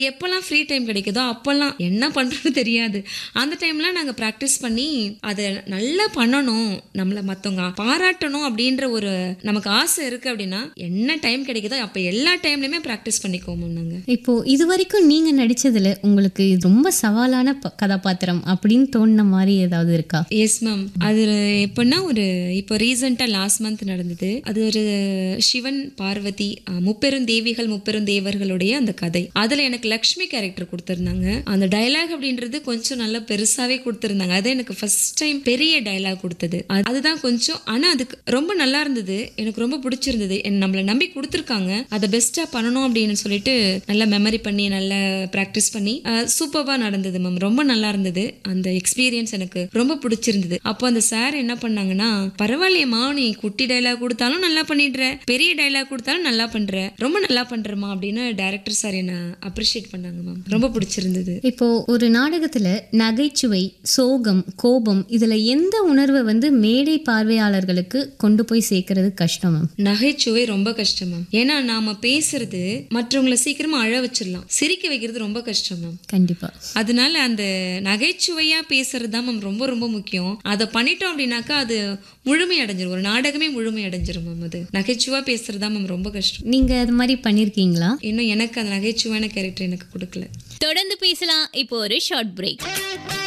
எப்போல்லாம் free time கிடைக்குதோ அப்போல்லாம் என்ன பண்ணுறோன்னு தெரியாது அந்த டைம்லாம் நாங்கள் ப்ராக்டிஸ் பண்ணி அதை நல்லா பண்ணணும் நம்மளை மற்றவங்க பாராட்டணும் அப்படின்ற ஒரு நமக்கு ஆசை இருக்குது அப்படின்னா என்ன டைம் கிடைக்குதோ அப்போ எல்லா டைம்லையுமே ப்ராக்டிஸ் பண்ணிக்குவோம் நாங்கள் இப்போ இது வரைக்கும் நீங்க நடிச்சதுல உங்களுக்கு இது ரொம்ப சவாலான ப- கதாபாத்திரம் அப்படின்னு தோணுன மாதிரி ஏதாவது இருக்கா எஸ் மேம் அது எப்படின்னா ஒரு இப்போ ரீசெண்டாக லாஸ்ட் மந்த் நடந்தது அது ஒரு சிவன் பார்வதி அஹ், முப்பெரும் தேவிகள் முப்பெரும் தேவர்களுடைய அந்த கதை அதில் எனக்கு லக்ஷ்மி கேரக்டர் கொடுத்துருந்தாங்க அந்த டயலாக் அப்படின்றது கொஞ்சம் நல்லா பெருசாகவே கொடுத்துருந்தாங்க அது எனக்கு ஃபர்ஸ்ட் டைம் பெரிய டயலாக் கொடுத்தது அது- அதுதான் கொஞ்சம் ஆனால் அதுக்கு ரொம்ப நல்லா இருந்தது எனக்கு ரொம்ப பிடிச்சிருந்தது என் நம்மளை நம்பி கொடுத்துருக்காங்க அதை பெஸ்ட்டாக பண்ணணும் அப்படின்னு சொல்லிட்டு நல்லா மெமரி பண்ணி நல்லா ப்ராக்டிஸ் பண்ணி சூப்பராக நடந்தது மேம் ரொம்ப நல்லா இருந்தது அந்த எக்ஸ்பீரியன்ஸ் எனக்கு ரொம்ப பிடிச்சிருந்தது அப்போ அந்த சார் என்ன பண்ணாங்கன்னா பரவாயில்லையம்மா நீ குட்டி டைலாக் கொடுத்தாலும் நல்லா பண்ணிடுற பெரிய டைலாக் கொடுத்தாலும் நல்லா பண்ற ரொம்ப நல்லா பண்றமா அப்படின்னு டைரக்டர் சார் என்ன அப்ரிஷியேட் பண்ணாங்க மேம் ரொம்ப பிடிச்சிருந்தது இப்போ ஒரு நாடகத்துல நகைச்சுவை சோகம் கோபம் இதுல எந்த உணர்வை வந்து மேடை பார்வையாளர்களுக்கு கொண்டு போய் சேர்க்கறது கஷ்டம் மேம் நகைச்சுவை ரொம்ப கஷ்டம் மேம் ஏன்னா நாம பேசுறது மற்றவங்கள சீக்கிரமா அழ வச்சிடலாம் சிரிக்க வைக்கிறது ரொம்ப கஷ்டம் மேம் கண்டிப்பா அதனால அந்த நகைச்சுவையா பேசுறது தான் மேம் ரொம்ப ரொம்ப முக்கியம் அதை பண்ணிட்டோம் அப்படின்னாக்கா அது முழுமை அடைஞ்சிரும் ஒரு நாடகமே முழுமை அடைஞ்சிரும் மேம் அது நகைச்சுவா பேசுறது தான் மேம் ரொம்ப கஷ்டம் நீங்க அது மாதிரி பண்ணிருக்கீங்களா இன்னும் எனக்கு அந்த நகைச்சுவையான கேரக்டர் எனக்கு கொடுக்கல தொடர்ந்து பேசலாம் இப்போ ஒரு ஷார்ட் பிரேக்